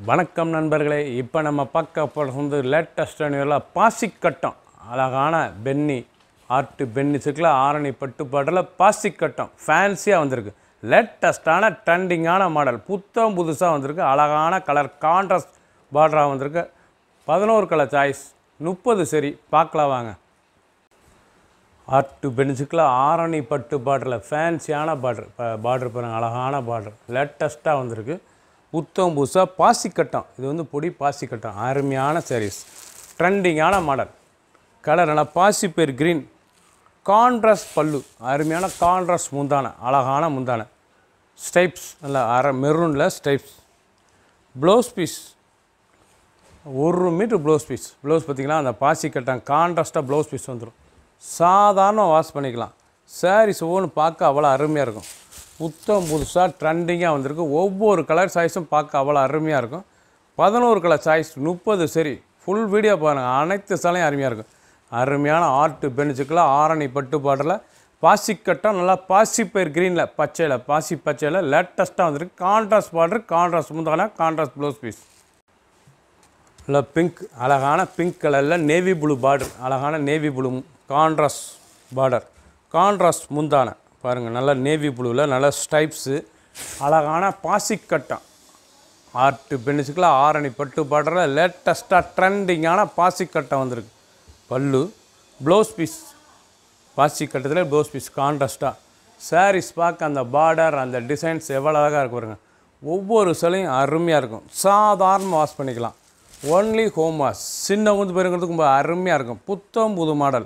வணக்கம் நண்பர்களே இப்போ நம்ம பார்க்க போகிறது வந்து லேட்டஸ்ட் நியூவில் பாசிக்கட்டம் அழகான பென்னி ஆர்ட்டு பென்னி சிக்கில் ஆரணி பட்டு பாட்டில் பாசிக்கட்டம் ஃபேன்சியாக வந்திருக்கு லேட்டஸ்டான ட்ரெண்டிங்கான மாடல் புத்தம் புதுசாக வந்திருக்கு அழகான கலர் கான்ட்ராஸ்ட் பார்டராக வந்திருக்கு பதினோரு கலர் சாய்ஸ் முப்பது சரி பார்க்கலாம் வாங்க ஆர்ட்டு பென்ஸுக்கில் ஆரணி பட்டு பார்டரில் ஃபேன்சியான பார்டர் பார்டர் பாருங்க அழகான பார்டர் லேட்டஸ்ட்டாக வந்திருக்கு புத்தம் புதுசாக பாசிக்கட்டம் இது வந்து பொடி பாசிக்கட்டம் அருமையான sarees ட்ரெண்டிங்கான மாடல் கலர் நல்லா பாசிப்பேர் க்ரீன் கான்ட்ராஸ்ட் பல்லு அருமையான கான்ட்ராஸ்ட் முந்தான அழகான முந்தான ஸ்டைப்ஸ் நல்லா அரை மெரூனில் ஸ்டைப்ஸ் ப்ளவுஸ் பீஸ் ஒரு மீட்ரு ப்ளவுஸ் பீஸ் ப்ளவுஸ் பார்த்தீங்கன்னா அந்த பாசி கட்டம் கான்ட்ராஸ்ட்டாக ப்ளவுஸ் பீஸ் வந்துடும் சாதாரண வாஷ் பண்ணிக்கலாம் சாரீஸ் ஒவ்வொன்று பார்க்க அவ்வளோ அருமையாக இருக்கும் புத்தம் புதுசாக ட்ரெண்டிங்காக வந்திருக்கு ஒவ்வொரு கலர் சாய்ஸும் பார்க்க அவ்வளோ அருமையாக இருக்கும் பதினோரு கலர் சாய்ஸ் முப்பது சரி ஃபுல் வீடியோ பாருங்கள் அனைத்து சாலையும் அருமையாக இருக்கும் அருமையான ஆர்ட்டு பென்ஸுக்கெல்லாம் ஆரணி பட்டு பாட்டில் பாசிக்கட்டம் நல்லா பாசிப்பயிர் க்ரீனில் பச்சையில் பாசி பச்சையில் லேட்டஸ்ட்டாக வந்திருக்கு கான்ட்ராஸ்ட் பார்டர் கான்ட்ராஸ்ட் முந்தான கான்ட்ராஸ்ட் ப்ளவுஸ் பீஸ் இல்லை பிங்க் அழகான பிங்க் கலரில் நேவி ப்ளூ பார்டர் அழகான navy blue contrast border contrast முந்தான பாருங்கள் நல்ல நேவி ப்ளூவில் நல்ல ஸ்டைப்ஸு அழகான பாசிக்கட்டம் ஆர்ட்டு பென்ஸுக்குள்ள ஆரணி பட்டு பார்டரில் லேட்டஸ்ட்டாக ட்ரெண்டிங்கான பாசிக்கட்டம் வந்திருக்கு பல்லு ப்ளவுஸ் பீஸ் பாசி கட்டத்தில் ப்ளவுஸ் பீஸ் கான்ட்ராஸ்ட்டாக சாரீஸ் பார்க்க அந்த பார்டர் அந்த டிசைன்ஸ் எவ்வளோ அழகாக இருக்கு பாருங்க ஒவ்வொரு சிலையும் அருமையாக இருக்கும் சாதாரண வாஷ் பண்ணிக்கலாம் ஒன்லி ஹோம் வாஷ் சின்ன வந்து பெருங்கிறதுக்கு ரொம்ப அருமையாக இருக்கும் புத்தம் புது மாடல்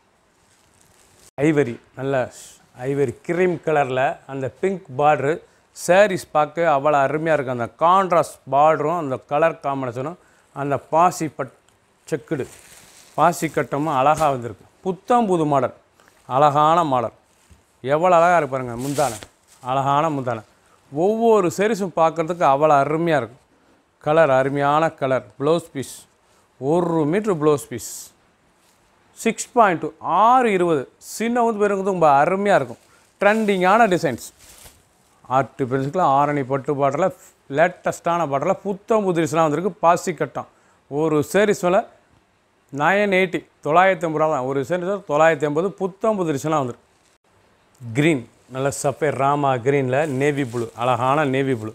ஐவரி நல்ல ஐவரி கிரீம் கலரில் அந்த பிங்க் பார்ட்ரு சாரீஸ் பார்க்க அவ்வளோ அருமையாக இருக்கும் அந்த கான்ட்ராஸ்ட் பார்டரும் அந்த கலர் காம்பினேஷனும் அந்த பாசி பட் செக்குடு பாசி கட்டமும் அழகாக வந்திருக்கு புத்தம் புது மாடல் அழகான மாடல் எவ்வளோ அழகாக இருக்கு பாருங்க முந்தானை அழகான முந்தானை ஒவ்வொரு சரிசும் பார்க்குறதுக்கு அவ்வளோ அருமையாக இருக்கும் கலர் அருமையான கலர் ப்ளவுஸ் பீஸ் ஒரு metre blouse piece six point two ஆறு இருபது சின்ன வந்து பெருங்கிறது ரொம்ப அருமையாக இருக்கும் ட்ரெண்டிங்கான டிசைன்ஸ் ஆர்ட் பென்சில் ஆரணி பட்டு பாட்டில் லேட்டஸ்ட்டான பாட்டில் புத்தம் புதுசுலாம் வந்திருக்கு பாசி கட்டம் ஒரு சேரீஸ் மேலே நயன் எயிட்டி தொள்ளாயிரத்தி ஐம்பது ரூபா தான் ஒரு சேரீஸ் தொள்ளாயிரத்தி ஐம்பது புத்தம் புதுசுலாம் வந்துருக்கு க்ரீன் நல்ல சஃபேர் ராமா க்ரீனில் நேவி ப்ளூ அழகான நேவி ப்ளூ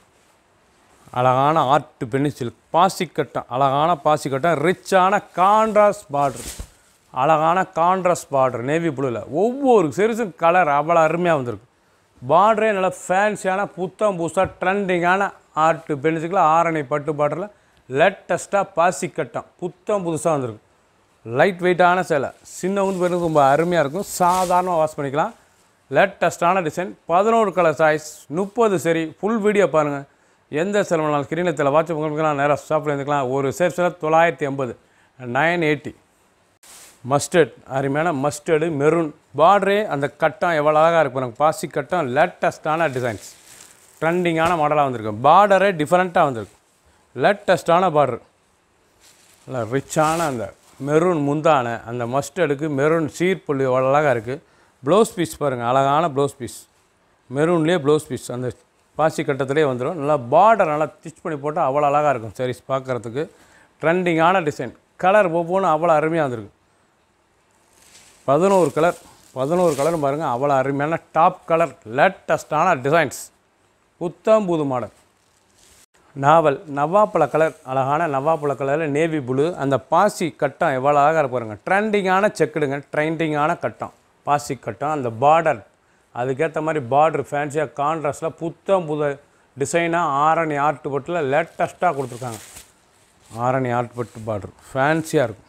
அழகான ஆர்ட் பென்சில் பாசிக்கட்டம் அழகான பாசிக்கட்டம் ரிச்சான கான்ட்ராஸ்ட் பார்டர் அழகான கான்ட்ராஸ்ட் பார்டர் நேவி ப்ளூவில் ஒவ்வொரு சிறுசும் கலர் அவ்வளோ அருமையாக வந்திருக்கு பார்டரே நல்ல ஃபேன்சியான புத்தம் புதுசாக ட்ரெண்டிங்கான ஆர்ட் பென்சில் ஆரணி பட்டு பார்டரில் லேட்டஸ்ட்டாக பாசிக்கட்டம் புத்தம் புதுசாக வந்திருக்கு லைட் வெயிட்டான சேலை சின்னவங்க பேருக்கு ரொம்ப அருமையாக இருக்கும் சாதாரணமாக வாஷ் பண்ணிக்கலாம் லேட்டஸ்ட்டான டிசைன் பதினோரு கலர் சாய்ஸ் முப்பது சரி ஃபுல் வீடியோ பாருங்கள் எந்த செலவுனாலும் கிரீனத்தில் வாட்ச் பண்ணிக்கலாம் நேராக ஷாப்பில் இருந்துக்கலாம் ஒரு சேர் சில தொள்ளாயிரத்தி எண்பது நைன் எயிட்டி மஸ்டர்ட் அருமையான மஸ்டர்டு மெரூன் பார்டரே அந்த கட்டம் எவ்வளோ அழகாக இருக்கு பாருங்க பாசி கட்டம் லேட்டஸ்ட்டான டிசைன்ஸ் ட்ரெண்டிங்கான மாடலாக வந்திருக்கு பார்டரே டிஃப்ரெண்ட்டாக வந்திருக்கு லேட்டஸ்ட்டான பார்டர் நல்லா ரிச்சான அந்த மெரூன் முந்தான அந்த மஸ்டர்டுக்கு மெரூன் சீர்புள்ளி எவ்வளோ அழகாக இருக்குது ப்ளவுஸ் பீஸ் பாருங்கள் அழகான ப்ளவுஸ் பீஸ் மெரூன்லேயே ப்ளவுஸ் பீஸ் அந்த பாசி கட்டத்திலே வந்துடும் நல்லா பார்டர் நல்லா ஸ்டிச் பண்ணி போட்டால் அவ்வளோ அழகாக இருக்கும் sarees பார்க்குறதுக்கு ட்ரெண்டிங்கான டிசைன் கலர் ஒவ்வொன்றும் அவ்வளோ அருமையாக வந்திருக்கு பதினோரு கலர் பதினோரு கலர் பாருங்கள் அவ்வளோ அருமையான டாப் கலர் லேட்டஸ்டான டிசைன்ஸ் புத்தம் புது மாடல் நாவல் நவாப்பழ கலர் அழகான நவாப்பழ கலரில் நேவி ப்ளூ அந்த பாசி கட்டம் எவ்வளோ அழகாக இருக்கு பாருங்க ட்ரெண்டிங்கான செக்குடுங்க ட்ரெண்டிங்கான கட்டம் பாசி கட்டம் அந்த பார்டர் அதுக்கேற்ற மாதிரி பார்டர் ஃபேன்சியாக கான்ட்ராஸ்டில் புத்தம் புது டிசைனாக ஆரணி ஆர்ட் பட்டில் லேட்டஸ்ட்டாக கொடுத்துருக்காங்க ஆரணி ஆர்ட் பட்டு பார்டர் ஃபேன்சியாக இருக்கும்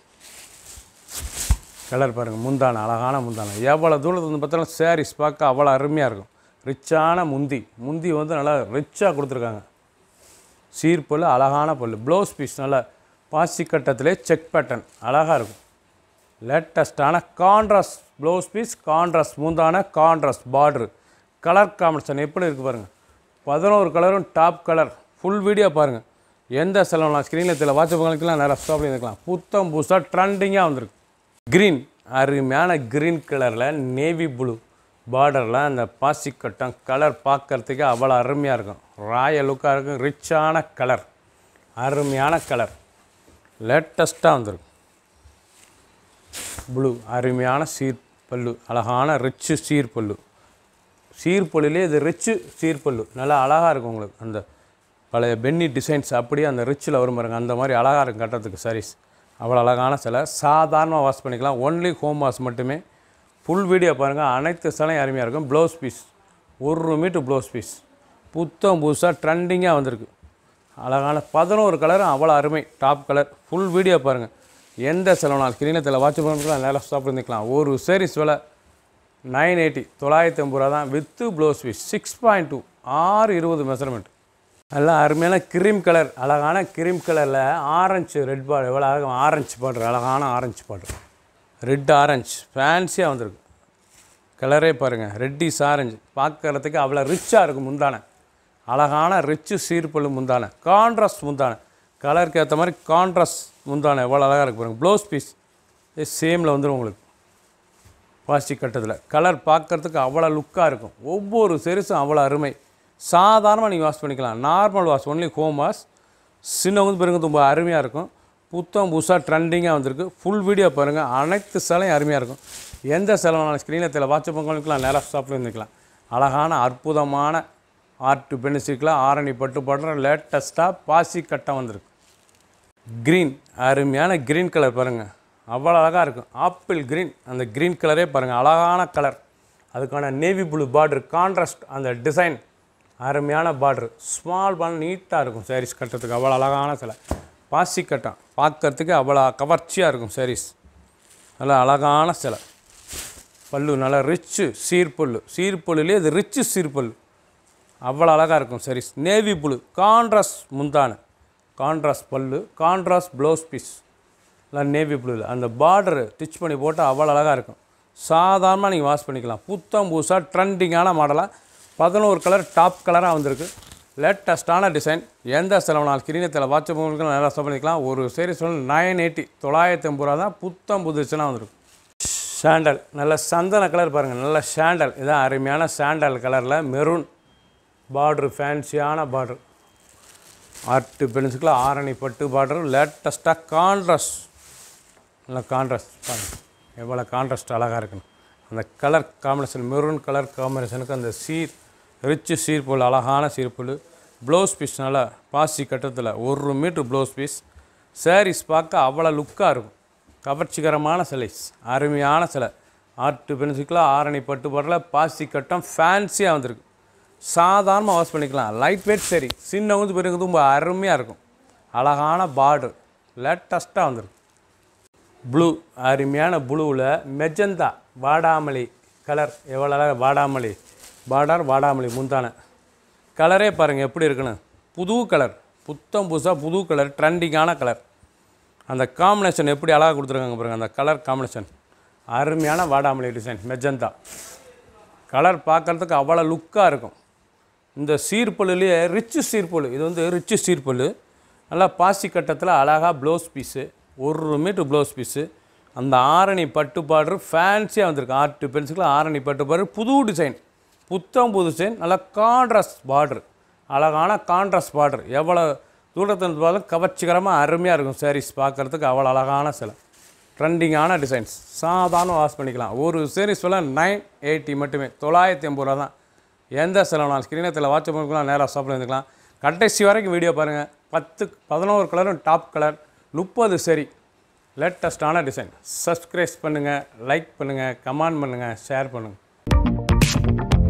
கலர் பாருங்கள் முந்தானை அழகான முந்தானை எவ்வளோ தூரத்தில் வந்து பார்த்தாலும் சாரீஸ் பார்க்க அவ்வளோ அருமையாக இருக்கும் ரிச்சான முந்தி முந்தி வந்து நல்லா ரிச்சாக கொடுத்துருக்காங்க சீர்பல் அழகான பல்லு ப்ளவுஸ் பீஸ் நல்லா பாசி கட்டத்திலே செக் பேட்டர்ன் அழகாக இருக்கும் லேட்டஸ்டான கான்ட்ராஸ்ட் ப்ளவுஸ் பீஸ் கான்ட்ராஸ்ட் முந்தான கான்ட்ராஸ்ட் பார்ட்ரு கலர் காம்பினேஷன் எப்படி இருக்குது பாருங்கள் பதினோரு கலரும் டாப் கலர் ஃபுல் வீடியோ பாருங்கள் எந்த செலவுலாம் ஸ்க்ரீனில் தெரியல வாட்ச் பண்ணிக்கலாம் நேராக ஸ்டாப்ல இருக்கலாம் புத்தம் புதுசாக ட்ரெண்டிங்காக வந்திருக்கு க்ரீன் அருமையான க்ரீன் கலரில் நேவி ப்ளூ பார்டரில் அந்த பாசிக்கட்டம் கலர் பார்க்கறதுக்கு அவ்வளோ அருமையாக இருக்கும் ராய லுக்காக இருக்கும் ரிச்சான கலர் அருமையான கலர் லேட்டஸ்ட்டாக வந்திருக்கு ப்ளூ அருமையான சீர் பல்லு அழகான ரிச்சு சீர் பல்லு சீர்பொல்லுலே இது ரிச்சு சீர்பல்லு நல்லா அழகாக இருக்கும் உங்களுக்கு அந்த பழைய பென்னி டிசைன்ஸ் அப்படியே அந்த ரிச்சில் வரும் பாருங்க அந்த மாதிரி அழகாக இருக்கும் கட்டுறதுக்கு சாரீஸ் அவ்வளோ அழகான சிலை சாதாரணமாக வாஷ் பண்ணிக்கலாம் ஒன்லி ஹோம் வாஷ் மட்டுமே ஃபுல் வீடியோ பாருங்கள் அனைத்து சிலையும் அருமையாக இருக்கும் ப்ளவுஸ் பீஸ் ஒரு மீட்டர் ப்ளவுஸ் பீஸ் புத்தம் புதுசாக ட்ரெண்டிங்காக வந்திருக்கு அழகான பதினோரு கலரும் அவ்வளோ அருமை டாப் கலர் ஃபுல் வீடியோ பாருங்கள் எந்த செலவுனால் கிரீனத்தில் வாட்ச் பண்ணிக்கலாம் நேரம் ஸ்டாப் இருந்துக்கலாம் ஒரு சாரீஸ் விலை நைன் எயிட்டி தொள்ளாயிரத்தி ஐம்பது ரூபா தான் வித்து blouse piece six point two ஆறு இருபது மெஷர்மெண்ட் நல்லா அருமையான கிரீம் கலர் அழகான கிரீம் கலரில் ஆரஞ்சு ரெட் பார்டர் எவ்வளோ அழகாக ஆரஞ்சு பார்டர் அழகான ஆரஞ்சு பார்டர் ரெட் ஆரஞ்சு ஃபேன்சியாக வந்திருக்கு கலரே பாருங்கள் ரெட்டிஸ் ஆரஞ்சு பார்க்கறதுக்கு அவ்வளோ ரிச்சாக இருக்கும் முந்தான அழகான ரிச்சு சீர்பல்லு முந்தான கான்ட்ராஸ்ட் முந்தான கலருக்கு ஏற்ற மாதிரி கான்ட்ராஸ்ட் முந்தான எவ்வளோ அழகாக இருக்கு பாருங்கள் ப்ளவுஸ் பீஸ் சேமில் வந்துடும் உங்களுக்கு பாசி கட்டத்தில் கலர் பார்க்கறதுக்கு அவ்வளோ லுக்காக இருக்கும் ஒவ்வொரு செருசும் அவ்வளோ அருமை சாதாரணமாக நீங்கள் வாஷ் பண்ணிக்கலாம் normal wash only home wash சின்ன வந்து பிறகு ரொம்ப அருமையாக இருக்கும் புத்தம் புதுசாக ட்ரெண்டிங்காக வந்திருக்கு ஃபுல் வீடியோ பாருங்கள் அனைத்து சிலையும் அருமையாக இருக்கும் எந்த சிலைனாலும் ஸ்க்ரீனில் தெரியல வாட்ச் பண்ணிக்கலாம் நேராக ஸ்டாப்பில் இருந்துக்கலாம் அழகான அற்புதமான ஆர்ட் பெனிசிக்கில் ஆரணி பட்டு படுற லேட்டஸ்ட்டாக பாசி கட்டம் வந்திருக்கு க்ரீன் அருமையான க்ரீன் கலர் பாருங்கள் அவ்வளோ அழகாக இருக்கும் ஆப்பிள் க்ரீன் அந்த க்ரீன் கலரே பாருங்கள் அழகான கலர் அதுக்கான நேவி ப்ளூ பார்டர் கான்ட்ராஸ்ட் அந்த டிசைன் அருமையான பார்டர் ஸ்மால் பார்டர் நீட்டாக இருக்கும் சாரீஸ் கட்டுறதுக்கு அவ்வளோ அழகான சிலை பாசி கட்டம் பார்க்கறதுக்கு அவ்வளோ கவர்ச்சியாக இருக்கும் சாரீஸ் நல்லா அழகான சிலை பல்லு நல்லா ரிச்சு சீர்பல்லு சீர்பல்லுலேயே இது ரிச்சு சீர்பல்லு அவ்வளோ அழகாக இருக்கும் சாரீஸ் நேவி ப்ளூ கான்ட்ராஸ்ட் முந்தான கான்ட்ராஸ்ட் பல்லு கான்ட்ராஸ்ட் ப்ளவுஸ் பீஸ் இல்லை நேவி ப்ளூவில் அந்த பார்டர் ஸ்டிச் பண்ணி போட்டால் அவ்வளோ அழகாக இருக்கும் சாதாரணமாக நீங்கள் வாஷ் பண்ணிக்கலாம் புத்தம் புதுசாக ட்ரெண்டிங்கான மாடலாக பதினோரு கலர் டாப் கலராக வந்திருக்கு லேட்டஸ்ட்டான டிசைன் எந்த செலவுனால் கிரீனத்தில் வாட்ச் உங்களுக்கு நல்லா ஸ்டாப் பண்ணிக்கலாம் ஒரு சரி சொல்ல நைன் எயிட்டி தொள்ளாயிரத்தி ஐம்பது ரூபா தான் புத்தம் புதுசுனா வந்திருக்கு சாண்டல் நல்ல சந்தன கலர் பாருங்கள் நல்ல சாண்டல் இதான் அருமையான சாண்டல் கலரில் மெரூன் பார்ட்ரு ஃபேன்சியான பார்ட்ரு ஆர்ட் பென்சிக்கில் ஆரணி பட்டு பார்டர் லேட்டஸ்ட்டாக கான்ட்ராஸ்ட் நல்ல கான்ட்ராஸ்ட் பாருங்கள் எவ்வளோ கான்ட்ராஸ்ட் அழகாக இருக்குன்னு அந்த கலர் காம்பினேஷன் மெரூன் கலர் காம்பினேஷனுக்கு அந்த சீர் ரிச்சு சீர்புல் அழகான சீர்புல் ப்ளவுஸ் பீஸ் நல்லா பாசி கட்டத்தில் ஒரு மீட்ரு ப்ளவுஸ் பீஸ் சாரீஸ் பார்க்க அவ்வளோ லுக்காக இருக்கும் கவர்ச்சிகரமான சிலைஸ் அருமையான சிலை ஆர்ட் பென்சிக்கில் ஆரணி பட்டு பாட்டில் பாசி கட்டம் ஃபேன்சியாக வந்திருக்கு சாதாரணமாக வாஷ் பண்ணிக்கலாம் லைட் வெயிட் சரி சின்ன வந்து பெரிய ரொம்ப அருமையாக இருக்கும் அழகான பார்டர் லேட்டஸ்ட்டாக வந்திருக்கு ப்ளூ அருமையான ப்ளூவில் மெஜந்தா வாடாமலி கலர் எவ்வளோ அழகா வாடாமலி பார்டர் வாடாமலி முந்தான கலரே பாருங்கள் எப்படி இருக்குன்னு புது கலர் புத்தம் புதுசாக புது கலர் ட்ரெண்டிங்கான கலர் அந்த காம்பினேஷன் எப்படி அழகாக கொடுத்துருக்காங்க பாருங்கள் அந்த கலர் காம்பினேஷன் அருமையான வாடாமலி டிசைன் மெஜந்தா கலர் பார்க்குறதுக்கு அவ்வளோ லுக்காக இருக்கும் இந்த சீர்பொல்லுலேயே ரிச்சு சீர்பொல்லு இது வந்து ரிச்சு சீர்பொல்லு நல்லா பாசி கட்டத்தில் அழகாக ப்ளவுஸ் பீஸு ஒரு மீட்ரு ப்ளவுஸ் பீஸு அந்த ஆரணி பட்டு பார்டர் ஃபேன்சியாக வந்திருக்கு ஆர்ட் பென்சில் ஆரணி பட்டு பார்டர் புது டிசைன் புத்தம் புது டிசைன் நல்லா கான்ட்ராஸ்ட் பார்டர் அழகான கான்ட்ராஸ்ட் பார்டர் எவ்வளோ தூரத்தில் இருந்து பார்த்தாலும் கவர்ச்சிகரமாக அருமையாக இருக்கும் சாரீஸ் பார்க்குறதுக்கு அவ்வளோ அழகான சிலை ட்ரெண்டிங்கான டிசைன்ஸ் சாதாரண வாஷ் பண்ணிக்கலாம் ஒரு சீரிஸ் விலை நைன் எயிட்டி மட்டுமே தொள்ளாயிரத்தி ஐம்பது ரூபா தான் எந்த செலவுனாலும் ஸ்க்ரீனத்தில் வாட்ச் பண்ணிக்கலாம் நேராக ஷாப்பில் இருந்துக்கலாம் கடைசி வரைக்கும் வீடியோ பாருங்கள் பத்து பதினோரு கலரும் டாப் கலர் முப்பது சரி லேட்டஸ்டான டிசைன் சப்ஸ்கிரைப் பண்ணுங்கள் லைக் பண்ணுங்கள் கமெண்ட் பண்ணுங்கள் ஷேர் பண்ணுங்கள்